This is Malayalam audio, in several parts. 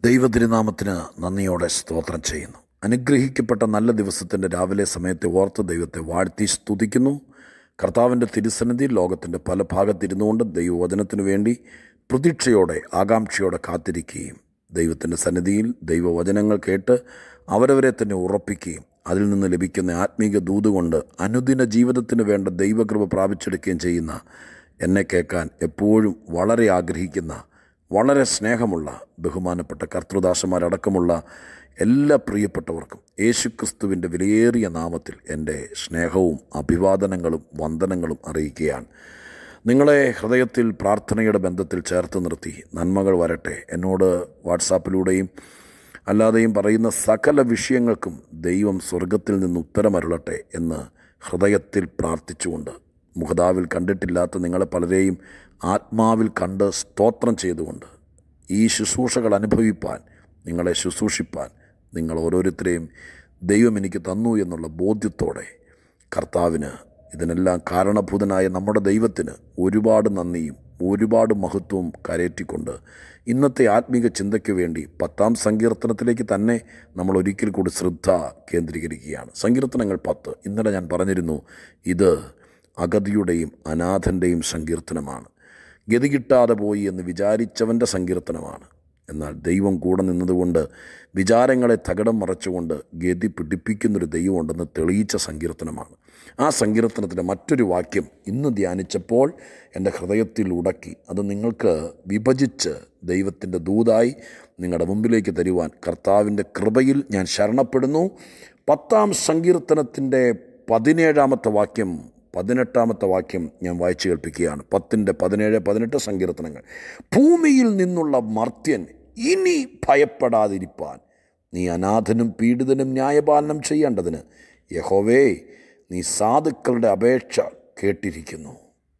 ദൈവതിരുനാമത്തിന് നന്ദിയോടെ സ്തോത്രം ചെയ്യുന്നു അനുഗ്രഹിക്കപ്പെട്ട നല്ല ദിവസത്തിൻ്റെ രാവിലെ സമയത്തെ ഓർത്ത് ദൈവത്തെ വാഴ്ത്തി സ്തുതിക്കുന്നു കർത്താവിൻ്റെ തിരുസന്നിധിയിൽ ലോകത്തിൻ്റെ പല ഭാഗത്തിരുന്നുകൊണ്ട് ദൈവവചനത്തിനു വേണ്ടി പ്രതീക്ഷയോടെ ആകാംക്ഷയോടെ കാത്തിരിക്കുകയും ദൈവത്തിൻ്റെ സന്നിധിയിൽ ദൈവവചനങ്ങൾ കേട്ട് അവരവരെ തന്നെ ഉറപ്പിക്കുകയും അതിൽ നിന്ന് ലഭിക്കുന്ന ആത്മീക ദൂത് കൊണ്ട് അനുദിന ജീവിതത്തിന് വേണ്ട ദൈവകൃപ പ്രാപിച്ചെടുക്കുകയും ചെയ്യുന്ന എന്നെ കേൾക്കാൻ എപ്പോഴും വളരെ ആഗ്രഹിക്കുന്ന വളരെ സ്നേഹമുള്ള ബഹുമാനപ്പെട്ട കർത്തൃദാസന്മാരടക്കമുള്ള എല്ലാ പ്രിയപ്പെട്ടവർക്കും യേശുക്രിസ്തുവിൻ്റെ വിലയേറിയ നാമത്തിൽ എൻ്റെ സ്നേഹവും അഭിവാദനങ്ങളും വന്ദനങ്ങളും അറിയിക്കുകയാണ് നിങ്ങളെ ഹൃദയത്തിൽ പ്രാർത്ഥനയുടെ ബന്ധത്തിൽ ചേർത്ത് നിർത്തി നന്മകൾ വരട്ടെ എന്നോട് വാട്സാപ്പിലൂടെയും അല്ലാതെയും പറയുന്ന സകല വിഷയങ്ങൾക്കും ദൈവം സ്വർഗത്തിൽ നിന്ന് ഉത്തരമരുളട്ടെ എന്ന് ഹൃദയത്തിൽ പ്രാർത്ഥിച്ചുകൊണ്ട് മുഖതാവിൽ കണ്ടിട്ടില്ലാത്ത നിങ്ങളെ പലരെയും ആത്മാവിൽ കണ്ട് സ്തോത്രം ചെയ്തുകൊണ്ട് ഈ ശുശ്രൂഷകൾ അനുഭവിപ്പാൻ നിങ്ങളെ ശുശ്രൂഷിപ്പാൻ നിങ്ങൾ ഓരോരുത്തരെയും ദൈവം എനിക്ക് തന്നു എന്നുള്ള ബോധ്യത്തോടെ കർത്താവിന് ഇതിനെല്ലാം കാരണഭൂതനായ നമ്മുടെ ദൈവത്തിന് ഒരുപാട് നന്ദിയും ഒരുപാട് മഹത്വവും കരയറ്റിക്കൊണ്ട് ഇന്നത്തെ ആത്മീക ചിന്തയ്ക്ക് വേണ്ടി പത്താം സങ്കീർത്തനത്തിലേക്ക് തന്നെ നമ്മൾ ഒരിക്കൽ കൂടി ശ്രദ്ധ കേന്ദ്രീകരിക്കുകയാണ് സങ്കീർത്തനങ്ങൾ പത്ത് ഇന്നലെ ഞാൻ പറഞ്ഞിരുന്നു ഇത് അഗതിയുടെയും അനാഥൻ്റെയും സങ്കീർത്തനമാണ് ഗതി കിട്ടാതെ പോയി എന്ന് വിചാരിച്ചവൻ്റെ സങ്കീർത്തനമാണ് എന്നാൽ ദൈവം കൂടെ നിന്നതുകൊണ്ട് വിചാരങ്ങളെ തകിടം മറച്ചുകൊണ്ട് ഗതി പിടിപ്പിക്കുന്നൊരു ദൈവമുണ്ടെന്ന് തെളിയിച്ച സങ്കീർത്തനമാണ് ആ സങ്കീർത്തനത്തിൻ്റെ മറ്റൊരു വാക്യം ഇന്ന് ധ്യാനിച്ചപ്പോൾ എൻ്റെ ഹൃദയത്തിൽ ഉടക്കി അത് നിങ്ങൾക്ക് വിഭജിച്ച് ദൈവത്തിൻ്റെ ദൂതായി നിങ്ങളുടെ മുമ്പിലേക്ക് തരുവാൻ കർത്താവിൻ്റെ കൃപയിൽ ഞാൻ ശരണപ്പെടുന്നു പത്താം സങ്കീർത്തനത്തിൻ്റെ പതിനേഴാമത്തെ വാക്യം പതിനെട്ടാമത്തെ വാക്യം ഞാൻ വായിച്ചു കേൾപ്പിക്കുകയാണ് പത്തിൻ്റെ പതിനേഴ് പതിനെട്ട് സങ്കീർത്തനങ്ങൾ ഭൂമിയിൽ നിന്നുള്ള മർത്യൻ ഇനി ഭയപ്പെടാതിരിപ്പാൻ നീ അനാഥനും പീഡിതനും ന്യായപാലനം ചെയ്യേണ്ടതിന് യഹോവേ നീ സാധുക്കളുടെ അപേക്ഷ കേട്ടിരിക്കുന്നു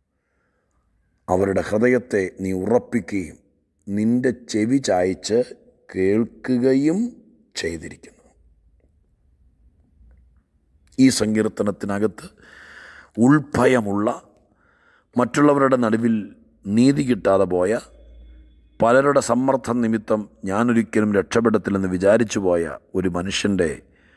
അവരുടെ ഹൃദയത്തെ നീ ഉറപ്പിക്കുകയും നിന്റെ ചെവി ചായച്ച് കേൾക്കുകയും ചെയ്തിരിക്കുന്നു ഈ സങ്കീർത്തനത്തിനകത്ത് ഉൾഭയമുള്ള മറ്റുള്ളവരുടെ നടുവിൽ നീതി കിട്ടാതെ പോയ പലരുടെ സമ്മർദ്ദം നിമിത്തം ഞാനൊരിക്കലും രക്ഷപ്പെടത്തില്ലെന്ന് വിചാരിച്ചു പോയ ഒരു മനുഷ്യൻ്റെ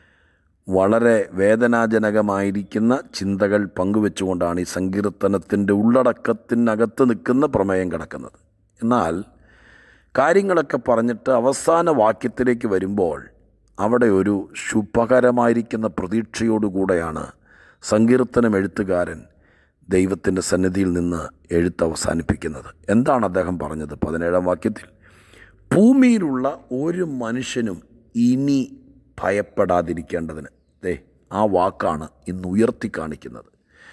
വളരെ വേദനാജനകമായിരിക്കുന്ന ചിന്തകൾ പങ്കുവെച്ചുകൊണ്ടാണ് ഈ സങ്കീർത്തനത്തിൻ്റെ ഉള്ളടക്കത്തിനകത്ത് നിൽക്കുന്ന പ്രമേയം കിടക്കുന്നത് എന്നാൽ കാര്യങ്ങളൊക്കെ പറഞ്ഞിട്ട് അവസാന വാക്യത്തിലേക്ക് വരുമ്പോൾ അവിടെ ഒരു ശുഭകരമായിരിക്കുന്ന പ്രതീക്ഷയോടുകൂടെയാണ് സങ്കീർത്തനം എഴുത്തുകാരൻ ദൈവത്തിൻ്റെ സന്നിധിയിൽ നിന്ന് എഴുത്ത് അവസാനിപ്പിക്കുന്നത് എന്താണ് അദ്ദേഹം പറഞ്ഞത് പതിനേഴാം വാക്യത്തിൽ ഭൂമിയിലുള്ള ഒരു മനുഷ്യനും ഇനി ഭയപ്പെടാതിരിക്കേണ്ടതിന് ദേ ആ വാക്കാണ് ഇന്ന് ഉയർത്തി കാണിക്കുന്നത്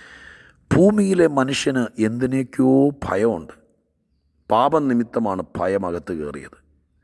ഭൂമിയിലെ മനുഷ്യന് എന്തിനേക്കോ ഭയമുണ്ട് പാപം നിമിത്തമാണ് ഭയം അകത്ത് കയറിയത്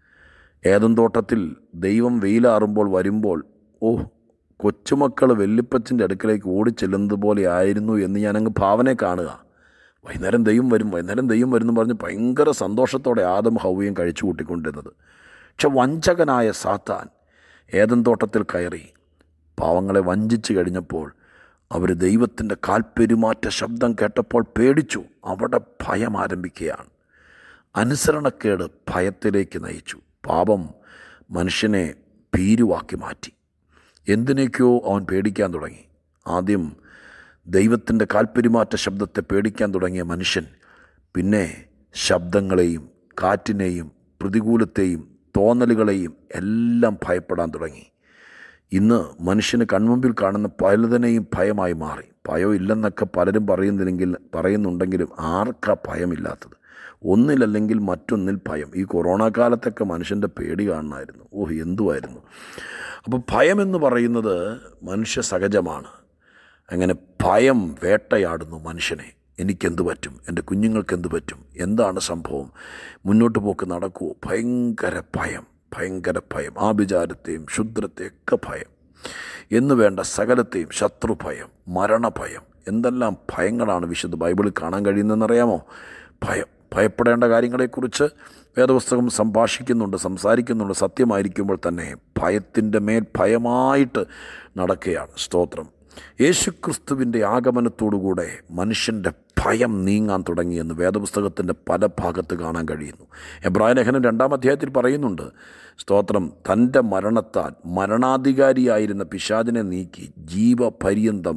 ഏതും തോട്ടത്തിൽ ദൈവം വെയിലാറുമ്പോൾ വരുമ്പോൾ ഓ കൊച്ചുമക്കൾ വെല്ലിപ്പച്ചൻ്റെ അടുക്കലേക്ക് ഓടിച്ചെല്ലുന്നത് പോലെ ആയിരുന്നു എന്ന് ഞാനങ്ങ് ഭാവനെ കാണുക വൈകുന്നേരം ദൈവം വരും വൈകുന്നേരം ദൈവം വരുന്നു പറഞ്ഞ് ഭയങ്കര സന്തോഷത്തോടെ ആദം ഹൗവയും കഴിച്ചു കൂട്ടിക്കൊണ്ടിരുന്നത് പക്ഷെ വഞ്ചകനായ സാത്താൻ ഏതൻ തോട്ടത്തിൽ കയറി പാവങ്ങളെ വഞ്ചിച്ച് കഴിഞ്ഞപ്പോൾ അവർ ദൈവത്തിൻ്റെ കാൽപ്പെരുമാറ്റ ശബ്ദം കേട്ടപ്പോൾ പേടിച്ചു അവിടെ ഭയം ആരംഭിക്കുകയാണ് അനുസരണക്കേട് ഭയത്തിലേക്ക് നയിച്ചു പാപം മനുഷ്യനെ ഭീരുവാക്കി മാറ്റി എന്തിനേക്കോ അവൻ പേടിക്കാൻ തുടങ്ങി ആദ്യം ദൈവത്തിൻ്റെ കാൽപ്പെരുമാറ്റ ശബ്ദത്തെ പേടിക്കാൻ തുടങ്ങിയ മനുഷ്യൻ പിന്നെ ശബ്ദങ്ങളെയും കാറ്റിനെയും പ്രതികൂലത്തെയും തോന്നലുകളെയും എല്ലാം ഭയപ്പെടാൻ തുടങ്ങി ഇന്ന് മനുഷ്യന് കൺമുമ്പിൽ കാണുന്ന പലതിനെയും ഭയമായി മാറി ഭയം ഇല്ലെന്നൊക്കെ പലരും പറയുന്നില്ലെങ്കിൽ പറയുന്നുണ്ടെങ്കിലും ആർക്കാ ഭയമില്ലാത്തത് ഒന്നിലല്ലെങ്കിൽ മറ്റൊന്നിൽ ഭയം ഈ കൊറോണ കാലത്തൊക്കെ മനുഷ്യൻ്റെ പേടി കാണണമായിരുന്നു ഓഹ് എന്തുമായിരുന്നു അപ്പോൾ ഭയമെന്ന് പറയുന്നത് മനുഷ്യ സഹജമാണ് അങ്ങനെ ഭയം വേട്ടയാടുന്നു മനുഷ്യനെ എനിക്കെന്ത് പറ്റും എൻ്റെ കുഞ്ഞുങ്ങൾക്ക് എന്ത് പറ്റും എന്താണ് സംഭവം മുന്നോട്ട് പോക്ക് നടക്കുമോ ഭയങ്കര ഭയം ഭയങ്കര ഭയം ആഭിചാരത്തെയും ക്ഷുദ്രത്തെയൊക്കെ ഭയം എന്ന് വേണ്ട സകലത്തെയും ശത്രുഭയം മരണഭയം എന്തെല്ലാം ഭയങ്ങളാണ് വിശുദ്ധ ബൈബിളിൽ കാണാൻ കഴിയുന്നതെന്നറിയാമോ ഭയം ഭയപ്പെടേണ്ട കാര്യങ്ങളെക്കുറിച്ച് വേദപുസ്തകം സംഭാഷിക്കുന്നുണ്ട് സംസാരിക്കുന്നുണ്ട് സത്യമായിരിക്കുമ്പോൾ തന്നെ ഭയത്തിൻ്റെ മേൽ ഭയമായിട്ട് നടക്കുകയാണ് സ്തോത്രം യേശുക്രിസ്തുവിൻ്റെ ആഗമനത്തോടുകൂടെ മനുഷ്യൻ്റെ ഭയം നീങ്ങാൻ തുടങ്ങിയെന്ന് വേദപുസ്തകത്തിൻ്റെ പല ഭാഗത്ത് കാണാൻ കഴിയുന്നു എബ്രായ ലേഖനം രണ്ടാം അധ്യായത്തിൽ പറയുന്നുണ്ട് സ്തോത്രം തൻ്റെ മരണത്താൽ മരണാധികാരിയായിരുന്ന പിശാചിനെ നീക്കി ജീവപര്യന്തം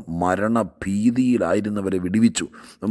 മരണഭീതിയിലായിരുന്നവരെ വിടുവിച്ചു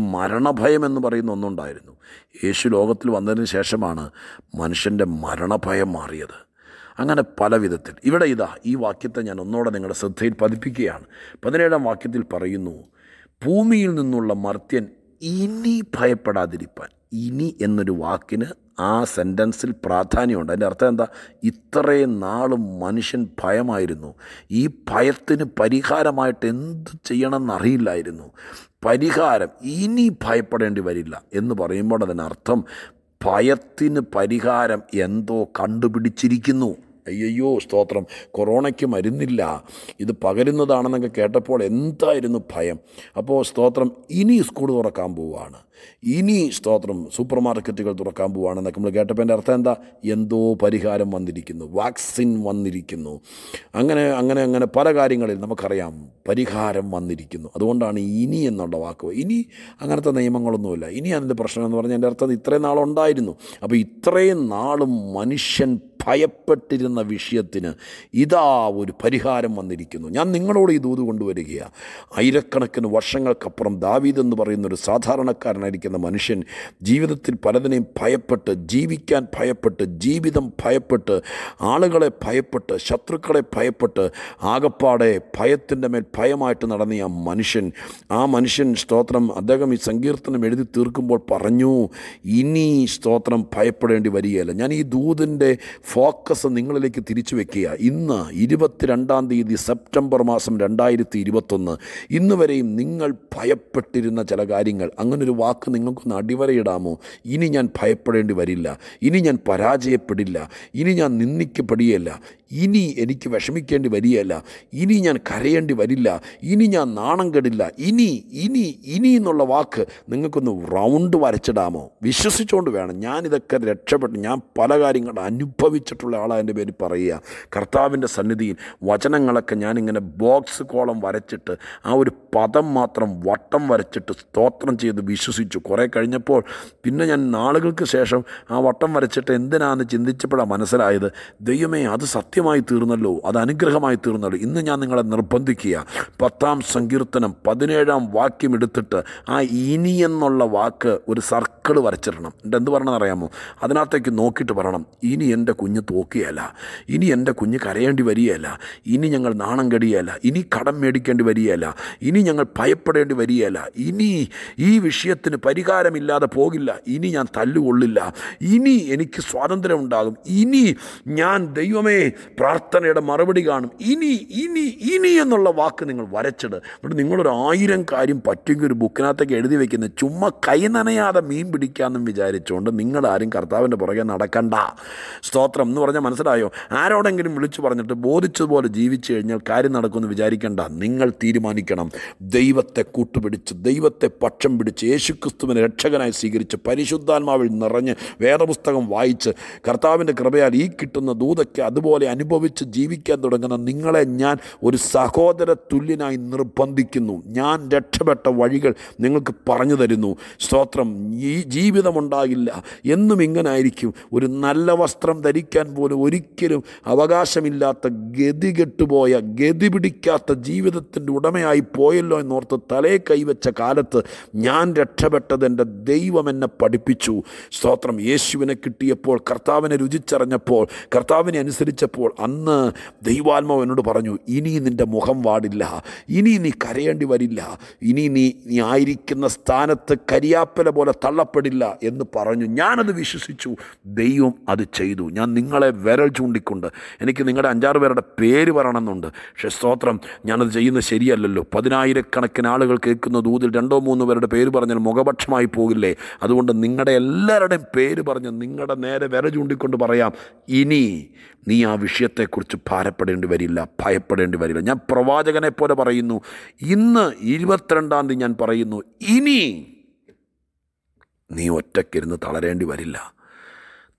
മരണഭയം എന്ന് പറയുന്ന ഒന്നുണ്ടായിരുന്നു യേശു ലോകത്തിൽ വന്നതിന് ശേഷമാണ് മനുഷ്യൻ്റെ മരണഭയം മാറിയത് അങ്ങനെ പല വിധത്തിൽ ഇവിടെ ഇതാ ഈ വാക്യത്തെ ഞാൻ ഒന്നോടെ നിങ്ങളുടെ ശ്രദ്ധയിൽ പതിപ്പിക്കുകയാണ് പതിനേഴാം വാക്യത്തിൽ പറയുന്നു ഭൂമിയിൽ നിന്നുള്ള മർത്യൻ ഇനി ഭയപ്പെടാതിരിപ്പാൻ ഇനി എന്നൊരു വാക്കിന് ആ സെൻറ്റൻസിൽ പ്രാധാന്യമുണ്ട് അതിൻ്റെ അർത്ഥം എന്താ ഇത്രയും നാളും മനുഷ്യൻ ഭയമായിരുന്നു ഈ ഭയത്തിന് പരിഹാരമായിട്ട് എന്ത് ചെയ്യണമെന്നറിയില്ലായിരുന്നു പരിഹാരം ഇനി ഭയപ്പെടേണ്ടി വരില്ല എന്ന് പറയുമ്പോൾ അതിനർത്ഥം ഭയത്തിന് പരിഹാരം എന്തോ കണ്ടുപിടിച്ചിരിക്കുന്നു അയ്യോ സ്തോത്രം കൊറോണയ്ക്ക് മരുന്നില്ല ഇത് പകരുന്നതാണെന്നൊക്കെ കേട്ടപ്പോൾ എന്തായിരുന്നു ഭയം അപ്പോൾ സ്തോത്രം ഇനി സ്കൂൾ തുറക്കാൻ പോവുകയാണ് ഇനി സ്തോത്രം സൂപ്പർ മാർക്കറ്റുകൾ തുറക്കാൻ പോവുകയാണെന്നൊക്കെ നമ്മൾ കേട്ടപ്പോൾ എൻ്റെ അർത്ഥം എന്താ എന്തോ പരിഹാരം വന്നിരിക്കുന്നു വാക്സിൻ വന്നിരിക്കുന്നു അങ്ങനെ അങ്ങനെ അങ്ങനെ പല കാര്യങ്ങളിൽ നമുക്കറിയാം പരിഹാരം വന്നിരിക്കുന്നു അതുകൊണ്ടാണ് ഇനി എന്നുള്ള വാക്ക് ഇനി അങ്ങനത്തെ നിയമങ്ങളൊന്നുമില്ല ഇനി അതിൻ്റെ പ്രശ്നം എന്ന് പറഞ്ഞാൽ എൻ്റെ അർത്ഥം ഇത്രയും നാളുണ്ടായിരുന്നു അപ്പോൾ ഇത്രയും നാളും മനുഷ്യൻ ഭയപ്പെട്ടിരുന്ന വിഷയത്തിന് ഇതാ ഒരു പരിഹാരം വന്നിരിക്കുന്നു ഞാൻ നിങ്ങളോട് ഈ ദൂത് കൊണ്ടുവരികയാണ് ആയിരക്കണക്കിന് വർഷങ്ങൾക്കപ്പുറം ദാവീദ് എന്ന് പറയുന്ന ഒരു സാധാരണക്കാരനായിരിക്കുന്ന മനുഷ്യൻ ജീവിതത്തിൽ പലതിനെയും ഭയപ്പെട്ട് ജീവിക്കാൻ ഭയപ്പെട്ട് ജീവിതം ഭയപ്പെട്ട് ആളുകളെ ഭയപ്പെട്ട് ശത്രുക്കളെ ഭയപ്പെട്ട് ആകപ്പാടെ ഭയത്തിൻ്റെ മേൽ ഭയമായിട്ട് നടന്ന ആ മനുഷ്യൻ ആ മനുഷ്യൻ സ്തോത്രം അദ്ദേഹം ഈ സങ്കീർത്തനം എഴുതി തീർക്കുമ്പോൾ പറഞ്ഞു ഇനി സ്തോത്രം ഭയപ്പെടേണ്ടി വരികയല്ല ഞാൻ ഈ ദൂതിൻ്റെ ഫോക്കസ് നിങ്ങളിലേക്ക് തിരിച്ചു വെക്കുക ഇന്ന് ഇരുപത്തിരണ്ടാം തീയതി സെപ്റ്റംബർ മാസം രണ്ടായിരത്തി ഇരുപത്തൊന്ന് ഇന്ന് വരെയും നിങ്ങൾ ഭയപ്പെട്ടിരുന്ന ചില കാര്യങ്ങൾ അങ്ങനൊരു വാക്ക് നിങ്ങൾക്കൊന്ന് അടിവരയിടാമോ ഇനി ഞാൻ ഭയപ്പെടേണ്ടി വരില്ല ഇനി ഞാൻ പരാജയപ്പെടില്ല ഇനി ഞാൻ നിന്ദിക്കപ്പെടുകയല്ല ഇനി എനിക്ക് വിഷമിക്കേണ്ടി വരികയല്ല ഇനി ഞാൻ കരയേണ്ടി വരില്ല ഇനി ഞാൻ നാണം കെടില്ല ഇനി ഇനി ഇനി എന്നുള്ള വാക്ക് നിങ്ങൾക്കൊന്ന് റൗണ്ട് വരച്ചിടാമോ വിശ്വസിച്ചുകൊണ്ട് വേണം ഞാനിതൊക്കെ രക്ഷപ്പെട്ടു ഞാൻ പല കാര്യങ്ങൾ അനുഭവിച്ചിട്ടുള്ള ആളാണ് എൻ്റെ പേര് പറയുക കർത്താവിൻ്റെ സന്നിധിയിൽ വചനങ്ങളൊക്കെ ഞാനിങ്ങനെ ബോക്സ് കോളം വരച്ചിട്ട് ആ ഒരു പദം മാത്രം വട്ടം വരച്ചിട്ട് സ്തോത്രം ചെയ്ത് വിശ്വസിച്ചു കുറേ കഴിഞ്ഞപ്പോൾ പിന്നെ ഞാൻ നാളുകൾക്ക് ശേഷം ആ വട്ടം വരച്ചിട്ട് എന്തിനാന്ന് ചിന്തിച്ചപ്പോഴാണ് മനസ്സിലായത് ദൈവമേ അത് സത്യമായി തീർന്നല്ലോ അത് അനുഗ്രഹമായി തീർന്നല്ലോ ഇന്ന് ഞാൻ നിങ്ങളെ നിർബന്ധിക്കുക പത്താം സങ്കീർത്തനം പതിനേഴാം വാക്യം എടുത്തിട്ട് ആ ഇനി എന്നുള്ള വാക്ക് ഒരു സർക്കിൾ വരച്ചിടണം എന്നിട്ട് എന്ത് പറയണമെന്ന് അറിയാമോ അതിനകത്തേക്ക് നോക്കിയിട്ട് പറയണം ഇനി എൻ്റെ കുഞ്ഞ് തോക്കുകയല്ല ഇനി എൻ്റെ കുഞ്ഞ് കരയേണ്ടി വരികയല്ല ഇനി ഞങ്ങൾ നാണം കെടിയല്ല ഇനി കടം മേടിക്കേണ്ടി വരികയല്ല ഇനി ഞങ്ങൾ ഭയപ്പെടേണ്ടി വരികയല്ല ഇനി ഈ വിഷയത്തിന് പരിഹാരമില്ലാതെ പോകില്ല ഇനി ഞാൻ തല്ലുകൊള്ളില്ല ഇനി എനിക്ക് സ്വാതന്ത്ര്യം ഉണ്ടാകും ഇനി ഞാൻ ദൈവമേ പ്രാർത്ഥനയുടെ മറുപടി കാണും ഇനി ഇനി ഇനി എന്നുള്ള വാക്ക് നിങ്ങൾ വരച്ചിട് എന്നിട്ട് നിങ്ങളൊരു ആയിരം കാര്യം പറ്റുമെങ്കിൽ ഒരു ബുക്കിനകത്തേക്ക് എഴുതി വെക്കുന്നത് ചുമ്മാ കൈ നനയാതെ മീൻ പിടിക്കാമെന്നും വിചാരിച്ചുകൊണ്ട് നിങ്ങളാരും കർത്താവിൻ്റെ പുറകെ നടക്കണ്ട സ്തോത്രം എന്ന് പറഞ്ഞാൽ മനസ്സിലായോ ആരോടെങ്കിലും വിളിച്ചു പറഞ്ഞിട്ട് ബോധിച്ചതുപോലെ ജീവിച്ചു കഴിഞ്ഞാൽ കാര്യം നടക്കുമെന്ന് വിചാരിക്കേണ്ട നിങ്ങൾ തീരുമാനിക്കണം ദൈവത്തെ കൂട്ടുപിടിച്ച് ദൈവത്തെ പക്ഷം പിടിച്ച് യേശുക്രിസ്തുവിനെ രക്ഷകനായി സ്വീകരിച്ച് പരിശുദ്ധാത്മാവിൽ നിറഞ്ഞ് വേദപുസ്തകം വായിച്ച് കർത്താവിൻ്റെ കൃപയാൽ ഈ കിട്ടുന്ന ദൂതയ്ക്ക് അതുപോലെ അനുഭവിച്ച് ജീവിക്കാൻ തുടങ്ങുന്ന നിങ്ങളെ ഞാൻ ഒരു സഹോദര തുല്യനായി നിർബന്ധിക്കുന്നു ഞാൻ രക്ഷപ്പെട്ട വഴികൾ നിങ്ങൾക്ക് പറഞ്ഞു തരുന്നു സ്തോത്രം ഈ ജീവിതമുണ്ടാകില്ല എന്നും ഇങ്ങനായിരിക്കും ഒരു നല്ല വസ്ത്രം ധരിക്കാൻ പോലും ഒരിക്കലും അവകാശമില്ലാത്ത ഗതികെട്ടുപോയ ഗതി പിടിക്കാത്ത ജീവിതത്തിൻ്റെ ഉടമയായി പോയല്ലോ എന്നോർത്ത് തലേ കൈവച്ച കാലത്ത് ഞാൻ രക്ഷപ്പെട്ടത് എൻ്റെ ദൈവം എന്നെ പഠിപ്പിച്ചു സ്തോത്രം യേശുവിനെ കിട്ടിയപ്പോൾ കർത്താവിനെ രുചിച്ചറിഞ്ഞപ്പോൾ കർത്താവിനെ അനുസരിച്ചപ്പോൾ അന്ന് ദൈവാത്മാവ് എന്നോട് പറഞ്ഞു ഇനി നിൻ്റെ മുഖം വാടില്ല ഇനി നീ കരയേണ്ടി വരില്ല ഇനി നീ നീ ആയിരിക്കുന്ന സ്ഥാനത്ത് കരിയാപ്പല പോലെ തള്ളപ്പെടില്ല എന്ന് പറഞ്ഞു ഞാനത് വിശ്വസിച്ചു ദൈവം അത് ചെയ്തു ഞാൻ നിങ്ങളെ വിരൽ ചൂണ്ടിക്കൊണ്ട് എനിക്ക് നിങ്ങളുടെ അഞ്ചാറ് പേരുടെ പേര് പറയണമെന്നുണ്ട് പക്ഷേ സ്തോത്രം ഞാനത് ചെയ്യുന്നത് ശരിയല്ലല്ലോ പതിനായിരക്കണക്കിന് ആളുകൾ കേൾക്കുന്ന ദൂതിൽ രണ്ടോ മൂന്നോ പേരുടെ പേര് പറഞ്ഞാൽ മുഖപക്ഷമായി പോകില്ലേ അതുകൊണ്ട് നിങ്ങളുടെ എല്ലാവരുടെയും പേര് പറഞ്ഞ് നിങ്ങളുടെ നേരെ വിര ചൂണ്ടിക്കൊണ്ട് പറയാം ഇനി നീ ആ വിഷയത്തെക്കുറിച്ച് ഭാരപ്പെടേണ്ടി വരില്ല ഭയപ്പെടേണ്ടി വരില്ല ഞാൻ പ്രവാചകനെ പോലെ പറയുന്നു ഇന്ന് ഇരുപത്തിരണ്ടാം തീയതി ഞാൻ പറയുന്നു ഇനി നീ ഒറ്റയ്ക്കിരുന്ന് തളരേണ്ടി വരില്ല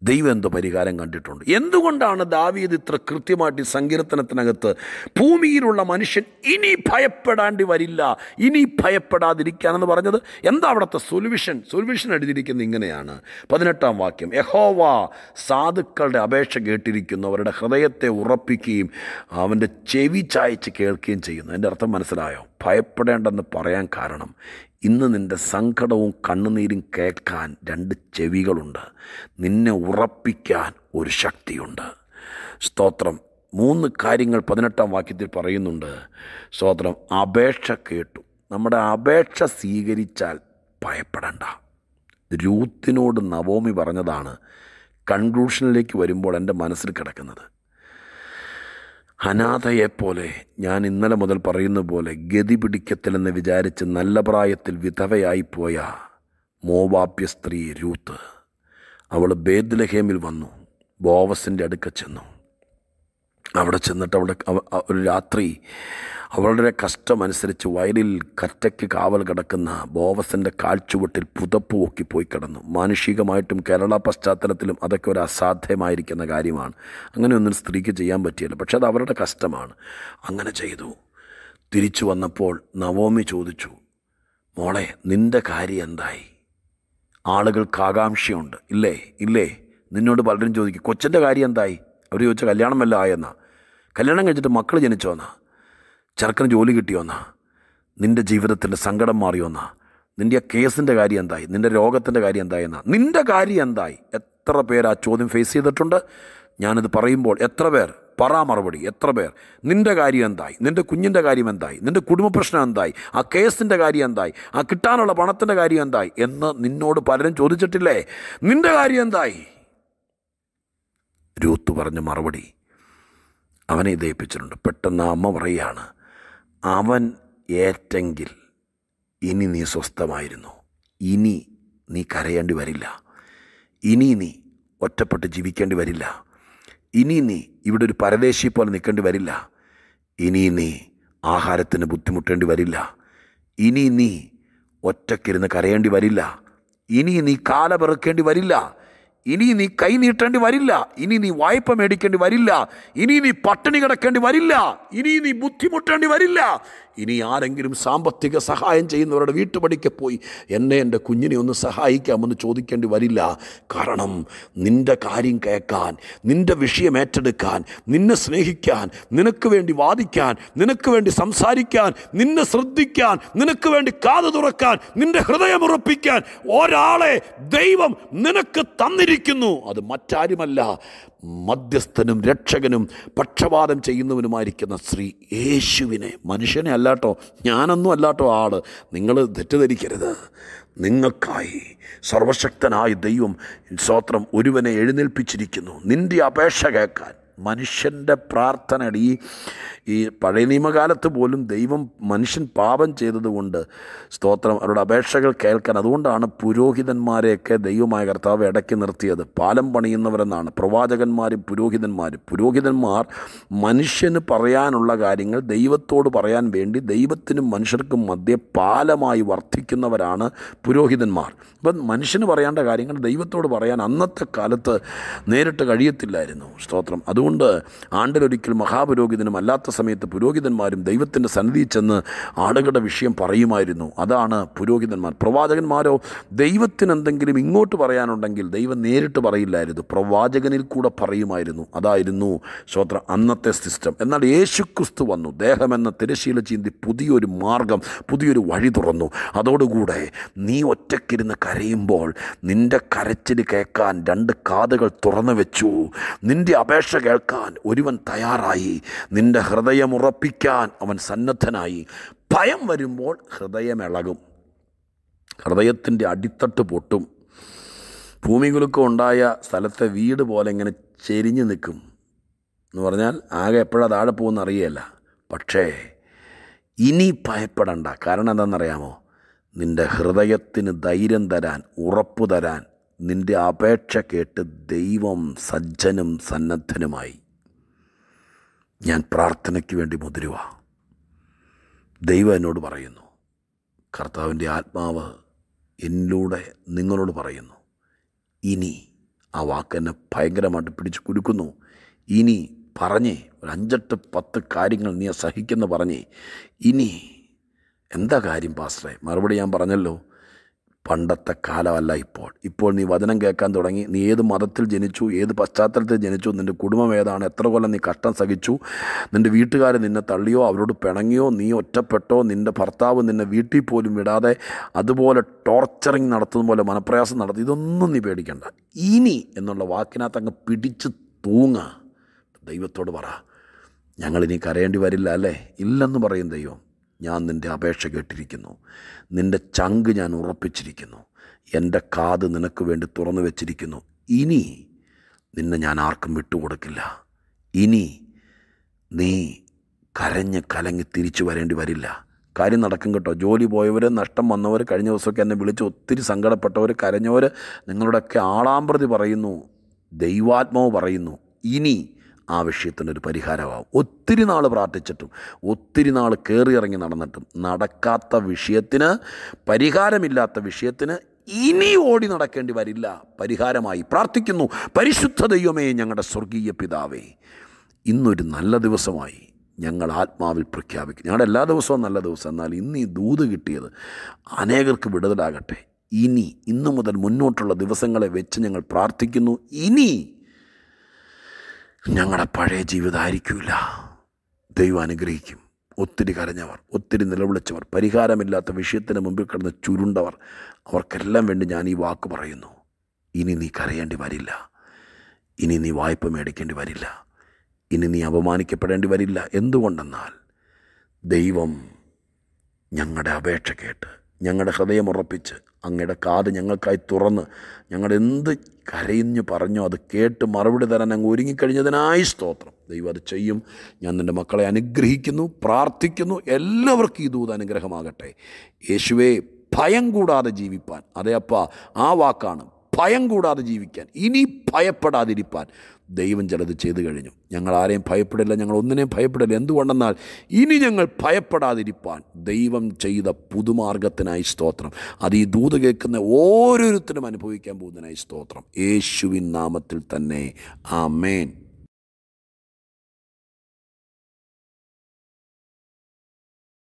ദൈവം എന്തോ പരിഹാരം കണ്ടിട്ടുണ്ട് എന്തുകൊണ്ടാണ് ദാവീദ് ഇത്ര കൃത്യമായിട്ട് ഈ സങ്കീർത്തനത്തിനകത്ത് ഭൂമിയിലുള്ള മനുഷ്യൻ ഇനി ഭയപ്പെടാണ്ടി വരില്ല ഇനി ഭയപ്പെടാതിരിക്കാനെന്ന് പറഞ്ഞത് എന്താ അവിടുത്തെ സൊല്യൂഷൻ സൊല്യൂഷൻ എഴുതിയിരിക്കുന്നത് ഇങ്ങനെയാണ് പതിനെട്ടാം വാക്യം യഹോവ സാധുക്കളുടെ അപേക്ഷ കേട്ടിരിക്കുന്നു അവരുടെ ഹൃദയത്തെ ഉറപ്പിക്കുകയും അവൻ്റെ ചെവി ചായച്ച് കേൾക്കുകയും ചെയ്യുന്നു എൻ്റെ അർത്ഥം മനസ്സിലായോ ഭയപ്പെടേണ്ടെന്ന് പറയാൻ കാരണം ഇന്ന് നിൻ്റെ സങ്കടവും കണ്ണുനീരും കേൾക്കാൻ രണ്ട് ചെവികളുണ്ട് നിന്നെ ഉറപ്പിക്കാൻ ഒരു ശക്തിയുണ്ട് സ്തോത്രം മൂന്ന് കാര്യങ്ങൾ പതിനെട്ടാം വാക്യത്തിൽ പറയുന്നുണ്ട് സ്തോത്രം അപേക്ഷ കേട്ടു നമ്മുടെ അപേക്ഷ സ്വീകരിച്ചാൽ ഭയപ്പെടണ്ട രൂത്തിനോട് നവോമി പറഞ്ഞതാണ് കൺക്ലൂഷനിലേക്ക് വരുമ്പോൾ എൻ്റെ മനസ്സിൽ കിടക്കുന്നത് അനാഥയെപ്പോലെ ഞാൻ ഇന്നലെ മുതൽ പറയുന്ന പോലെ ഗതി പിടിക്കത്തില്ലെന്ന് വിചാരിച്ച് നല്ല പ്രായത്തിൽ വിധവയായിപ്പോയ മോവാപ്യ സ്ത്രീ രൂത്ത് അവൾ ബേദ്ലഹേമിൽ വന്നു ബോവസിൻ്റെ അടുക്ക ചെന്നു അവിടെ ചെന്നിട്ട് അവിടെ അവ- അ- ഒരു രാത്രി അവളുടെ കഷ്ടമനുസരിച്ച് വയലിൽ കറ്റയ്ക്ക് കാവൽ കിടക്കുന്ന ബോവസിൻ്റെ കാൽച്ചുവട്ടിൽ പുതപ്പ് പൊക്കി പോയി കിടന്നു മാനുഷികമായിട്ടും കേരള പശ്ചാത്തലത്തിലും അതൊക്കെ ഒരു അസാധ്യമായിരിക്കുന്ന കാര്യമാണ് അങ്ങനെയൊന്നും സ്ത്രീക്ക് ചെയ്യാൻ പറ്റിയില്ല പക്ഷെ അത് അവരുടെ കഷ്ടമാണ് അങ്ങനെ ചെയ്തു തിരിച്ചു വന്നപ്പോൾ നവോമി ചോദിച്ചു മോളെ നിൻ്റെ കാര്യം എന്തായി ആളുകൾക്ക് ആകാംക്ഷയുണ്ട് ഇല്ലേ ഇല്ലേ നിന്നോട് പലരും ചോദിക്കും കൊച്ചിൻ്റെ കാര്യം എന്തായി അവർ ചോദിച്ച കല്യാണം വല്ല ആയെന്നാ കല്യാണം കഴിച്ചിട്ട് മക്കൾ ജനിച്ചോന്നാ ചെറുക്കന് ജോലി കിട്ടിയോന്നാ നിൻ്റെ ജീവിതത്തിൻ്റെ സങ്കടം മാറിയോന്നാ നിൻ്റെ ആ കേസിൻ്റെ കാര്യം എന്തായി നിൻ്റെ രോഗത്തിൻ്റെ കാര്യം എന്തായി എന്നാ നിൻ്റെ കാര്യം എന്തായി എത്ര പേർ ആ ചോദ്യം ഫേസ് ചെയ്തിട്ടുണ്ട് ഞാനിത് പറയുമ്പോൾ എത്ര പേർ പറ മറുപടി എത്ര പേർ നിൻ്റെ കാര്യം എന്തായി നിൻ്റെ കുഞ്ഞിൻ്റെ കാര്യം എന്തായി നിൻ്റെ കുടുംബ പ്രശ്നം എന്തായി ആ കേസിൻ്റെ കാര്യം എന്തായി ആ കിട്ടാനുള്ള പണത്തിൻ്റെ കാര്യം എന്തായി എന്ന് നിന്നോട് പലരും ചോദിച്ചിട്ടില്ലേ നിൻ്റെ കാര്യം എന്തായി രൂത്ത് പറഞ്ഞ മറുപടി അവനെ ദയിപ്പിച്ചിട്ടുണ്ട് പെട്ടെന്ന് ആ അമ്മ പറയുകയാണ് അവൻ ഏറ്റെങ്കിൽ ഇനി നീ സ്വസ്ഥമായിരുന്നു ഇനി നീ കരയേണ്ടി വരില്ല ഇനി നീ ഒറ്റപ്പെട്ട് ജീവിക്കേണ്ടി വരില്ല ഇനി നീ ഇവിടെ ഒരു പരദേശി പോലെ നിൽക്കേണ്ടി വരില്ല ഇനി നീ ആഹാരത്തിന് ബുദ്ധിമുട്ടേണ്ടി വരില്ല ഇനി നീ ഒറ്റക്കിരുന്ന് കരയേണ്ടി വരില്ല ഇനി നീ കാല പെറുക്കേണ്ടി വരില്ല ഇനി നീ കൈ നീട്ടേണ്ടി വരില്ല ഇനി നീ വായ്പ മേടിക്കേണ്ടി വരില്ല ഇനി നീ പട്ടിണി കിടക്കേണ്ടി വരില്ല ഇനി നീ ബുദ്ധിമുട്ടേണ്ടി വരില്ല ഇനി ആരെങ്കിലും സാമ്പത്തിക സഹായം ചെയ്യുന്നവരുടെ വീട്ടുപടിക്ക് പോയി എന്നെ എൻ്റെ കുഞ്ഞിനെ ഒന്ന് സഹായിക്കാമെന്ന് ചോദിക്കേണ്ടി വരില്ല കാരണം നിൻ്റെ കാര്യം കേൾക്കാൻ നിൻ്റെ വിഷയം ഏറ്റെടുക്കാൻ നിന്നെ സ്നേഹിക്കാൻ നിനക്ക് വേണ്ടി വാദിക്കാൻ നിനക്ക് വേണ്ടി സംസാരിക്കാൻ നിന്നെ ശ്രദ്ധിക്കാൻ നിനക്ക് വേണ്ടി കാതു തുറക്കാൻ നിന്റെ ഹൃദയം ഉറപ്പിക്കാൻ ഒരാളെ ദൈവം നിനക്ക് തന്നിരിക്കുന്നു അത് മറ്റാരുമല്ല മധ്യസ്ഥനും രക്ഷകനും പക്ഷപാതം ചെയ്യുന്നവനുമായിരിക്കുന്ന ശ്രീ യേശുവിനെ മനുഷ്യനെ അല്ലാട്ടോ ഞാനൊന്നും അല്ലാട്ടോ ആള് നിങ്ങൾ തെറ്റിദ്ധരിക്കരുത് നിങ്ങൾക്കായി സർവശക്തനായ ദൈവം സ്വത്രം ഒരുവനെ എഴുന്നേൽപ്പിച്ചിരിക്കുന്നു നിന്റെ അപേക്ഷ കേൾക്കാൻ മനുഷ്യൻ്റെ പ്രാർത്ഥനയുടെ ഈ ഈ പഴയ നിയമകാലത്ത് പോലും ദൈവം മനുഷ്യൻ പാപം ചെയ്തതുകൊണ്ട് സ്തോത്രം അവരുടെ അപേക്ഷകൾ കേൾക്കാൻ അതുകൊണ്ടാണ് പുരോഹിതന്മാരെയൊക്കെ ദൈവമായ കർത്താവ് ഇടയ്ക്ക് നിർത്തിയത് പാലം പണിയുന്നവരെന്നാണ് പ്രവാചകന്മാരും പുരോഹിതന്മാരും പുരോഹിതന്മാർ മനുഷ്യന് പറയാനുള്ള കാര്യങ്ങൾ ദൈവത്തോട് പറയാൻ വേണ്ടി ദൈവത്തിനും മനുഷ്യർക്കും മധ്യേ പാലമായി വർദ്ധിക്കുന്നവരാണ് പുരോഹിതന്മാർ അപ്പം മനുഷ്യന് പറയേണ്ട കാര്യങ്ങൾ ദൈവത്തോട് പറയാൻ അന്നത്തെ കാലത്ത് നേരിട്ട് കഴിയത്തില്ലായിരുന്നു സ്തോത്രം അതുകൊണ്ട് ആണ്ടിലൊരിക്കൽ മഹാപുരോഹിതനും അല്ലാത്ത സമയത്ത് പുരോഹിതന്മാരും ദൈവത്തിൻ്റെ സന്നിധിയിൽ ചെന്ന് ആളുകളുടെ വിഷയം പറയുമായിരുന്നു അതാണ് പുരോഹിതന്മാർ പ്രവാചകന്മാരോ ദൈവത്തിന് എന്തെങ്കിലും ഇങ്ങോട്ട് പറയാനുണ്ടെങ്കിൽ ദൈവം നേരിട്ട് പറയില്ലായിരുന്നു പ്രവാചകനിൽ കൂടെ പറയുമായിരുന്നു അതായിരുന്നു സ്തോത്രം അന്നത്തെ സിസ്റ്റം എന്നാൽ യേശുക്രിസ്തു വന്നു ദേഹമെന്ന തിരശീല ചീന്തി പുതിയൊരു മാർഗം പുതിയൊരു വഴി തുറന്നു അതോടുകൂടെ നീ ഒറ്റക്കിരുന്ന് കരയുമ്പോൾ നിന്റെ കരച്ചിൽ കേൾക്കാൻ രണ്ട് കാതുകൾ തുറന്നു വെച്ചു നിന്റെ അപേക്ഷ കേൾക്കാൻ ഒരുവൻ തയ്യാറായി നിന്റെ ഹൃദയം ഉറപ്പിക്കാൻ അവൻ സന്നദ്ധനായി ഭയം വരുമ്പോൾ ഹൃദയം ഇളകും ഹൃദയത്തിൻ്റെ അടിത്തട്ട് പൊട്ടും ഭൂമികുലുക്കം ഉണ്ടായ സ്ഥലത്തെ വീട് പോലെ ഇങ്ങനെ ചെരിഞ്ഞു നിൽക്കും എന്ന് പറഞ്ഞാൽ ആകെ എപ്പോഴാണ് താഴെ പോകുമെന്ന് അറിയല്ല പക്ഷേ ഇനി ഭയപ്പെടണ്ട കാരണം എന്താണെന്നറിയാമോ നിൻ്റെ ഹൃദയത്തിന് ധൈര്യം തരാൻ ഉറപ്പ് തരാൻ നിൻ്റെ അപേക്ഷ കേട്ട് ദൈവം സജ്ജനും സന്നദ്ധനുമായി ഞാൻ പ്രാർത്ഥനയ്ക്ക് വേണ്ടി മുതിരുക ദൈവം എന്നോട് പറയുന്നു കർത്താവിൻ്റെ ആത്മാവ് എന്നിലൂടെ നിങ്ങളോട് പറയുന്നു ഇനി ആ വാക്ക് എന്നെ ഭയങ്കരമായിട്ട് പിടിച്ച് കുലുക്കുന്നു ഇനി പറഞ്ഞേ ഒരു അഞ്ചെട്ട് പത്ത് കാര്യങ്ങൾ നീ സഹിക്കുന്ന പറഞ്ഞേ ഇനി എന്താ കാര്യം പാസ്റ്ററെ മറുപടി ഞാൻ പറഞ്ഞല്ലോ പണ്ടത്തെ കാലമല്ല ഇപ്പോൾ ഇപ്പോൾ നീ വചനം കേൾക്കാൻ തുടങ്ങി നീ ഏത് മതത്തിൽ ജനിച്ചു ഏത് പശ്ചാത്തലത്തിൽ ജനിച്ചു നിൻ്റെ കുടുംബം ഏതാണ് എത്ര കൊല്ലം നീ കഷ്ടം സഹിച്ചു നിൻ്റെ വീട്ടുകാർ നിന്നെ തള്ളിയോ അവരോട് പിണങ്ങിയോ നീ ഒറ്റപ്പെട്ടോ നിൻ്റെ ഭർത്താവ് നിന്നെ വീട്ടിൽ പോലും വിടാതെ അതുപോലെ ടോർച്ചറിങ് നടത്തുന്ന പോലെ മനപ്രയാസം നടത്തി ഇതൊന്നും നീ പേടിക്കണ്ട ഇനി എന്നുള്ള വാക്കിനകത്ത് അങ്ങ് പിടിച്ച് തൂങ്ങ ദൈവത്തോട് പറ ഞങ്ങളിനി കരയേണ്ടി വരില്ല അല്ലേ ഇല്ലെന്ന് പറയും ദൈവം ഞാൻ നിൻ്റെ അപേക്ഷ കേട്ടിരിക്കുന്നു നിൻ്റെ ചങ്ക് ഞാൻ ഉറപ്പിച്ചിരിക്കുന്നു എൻ്റെ കാത് നിനക്ക് വേണ്ടി തുറന്നു വെച്ചിരിക്കുന്നു ഇനി നിന്നെ ഞാൻ ആർക്കും വിട്ടുകൊടുക്കില്ല ഇനി നീ കരഞ്ഞ് കലങ്ങി തിരിച്ചു വരേണ്ടി വരില്ല കാര്യം നടക്കും കേട്ടോ ജോലി പോയവർ നഷ്ടം വന്നവർ കഴിഞ്ഞ ദിവസമൊക്കെ എന്നെ വിളിച്ച് ഒത്തിരി സങ്കടപ്പെട്ടവർ കരഞ്ഞവർ നിങ്ങളുടെയൊക്കെ ആളാമ്പ്രതി പറയുന്നു ദൈവാത്മാവ് പറയുന്നു ഇനി ആ വിഷയത്തിനൊരു പരിഹാരമാവും ഒത്തിരി നാൾ പ്രാർത്ഥിച്ചിട്ടും ഒത്തിരി നാൾ കയറിയിറങ്ങി നടന്നിട്ടും നടക്കാത്ത വിഷയത്തിന് പരിഹാരമില്ലാത്ത വിഷയത്തിന് ഇനി ഓടി നടക്കേണ്ടി വരില്ല പരിഹാരമായി പ്രാർത്ഥിക്കുന്നു പരിശുദ്ധ ദൈവമേ ഞങ്ങളുടെ സ്വർഗീയ പിതാവേ ഇന്നൊരു നല്ല ദിവസമായി ഞങ്ങൾ ആത്മാവിൽ പ്രഖ്യാപിക്കും ഞങ്ങളുടെ എല്ലാ ദിവസവും നല്ല ദിവസം എന്നാൽ ഇന്ന് ഈ ദൂത് കിട്ടിയത് അനേകർക്ക് വിടുതലാകട്ടെ ഇനി ഇന്നു മുതൽ മുന്നോട്ടുള്ള ദിവസങ്ങളെ വെച്ച് ഞങ്ങൾ പ്രാർത്ഥിക്കുന്നു ഇനി ഞങ്ങളുടെ പഴയ ജീവിതമായിരിക്കില്ല ദൈവം അനുഗ്രഹിക്കും ഒത്തിരി കരഞ്ഞവർ ഒത്തിരി നിലവിളിച്ചവർ പരിഹാരമില്ലാത്ത വിഷയത്തിന് മുമ്പിൽ കിടന്ന് ചുരുണ്ടവർ അവർക്കെല്ലാം വേണ്ടി ഞാൻ ഈ വാക്ക് പറയുന്നു ഇനി നീ കരയേണ്ടി വരില്ല ഇനി നീ വായ്പ മേടിക്കേണ്ടി വരില്ല ഇനി നീ അപമാനിക്കപ്പെടേണ്ടി വരില്ല എന്തുകൊണ്ടെന്നാൽ ദൈവം ഞങ്ങളുടെ അപേക്ഷ കേട്ട് ഞങ്ങളുടെ ഹൃദയം ഉറപ്പിച്ച് അങ്ങയുടെ കാത് ഞങ്ങൾക്കായി തുറന്ന് ഞങ്ങൾ എന്ത് കരയിഞ്ഞ് പറഞ്ഞോ അത് കേട്ട് മറുപടി തരാൻ അങ്ങ് ഒരുങ്ങിക്കഴിഞ്ഞതിനായി സ്തോത്രം ദൈവം അത് ചെയ്യും ഞാൻ നിൻ്റെ മക്കളെ അനുഗ്രഹിക്കുന്നു പ്രാർത്ഥിക്കുന്നു എല്ലാവർക്കും ഈ ദൂത് അനുഗ്രഹമാകട്ടെ യേശുവേ ഭയം കൂടാതെ ജീവിപ്പാൻ അതെ അപ്പ ആ വാക്കാണ് ഭയം കൂടാതെ ജീവിക്കാൻ ഇനി ഭയപ്പെടാതിരിപ്പാൻ ദൈവം ചിലത് ചെയ്തു കഴിഞ്ഞു ഞങ്ങൾ ആരെയും ഭയപ്പെടില്ല ഞങ്ങൾ ഒന്നിനെയും ഭയപ്പെടില്ല എന്തുകൊണ്ടെന്നാൽ ഇനി ഞങ്ങൾ ഭയപ്പെടാതിരിപ്പാൻ ദൈവം ചെയ്ത പുതുമാർഗത്തിനായി സ്തോത്രം അത് ഈ ദൂത് കേൾക്കുന്ന ഓരോരുത്തരും അനുഭവിക്കാൻ പോകുന്നതിനായി സ്തോത്രം യേശുവിൻ നാമത്തിൽ തന്നെ ആ മേൻ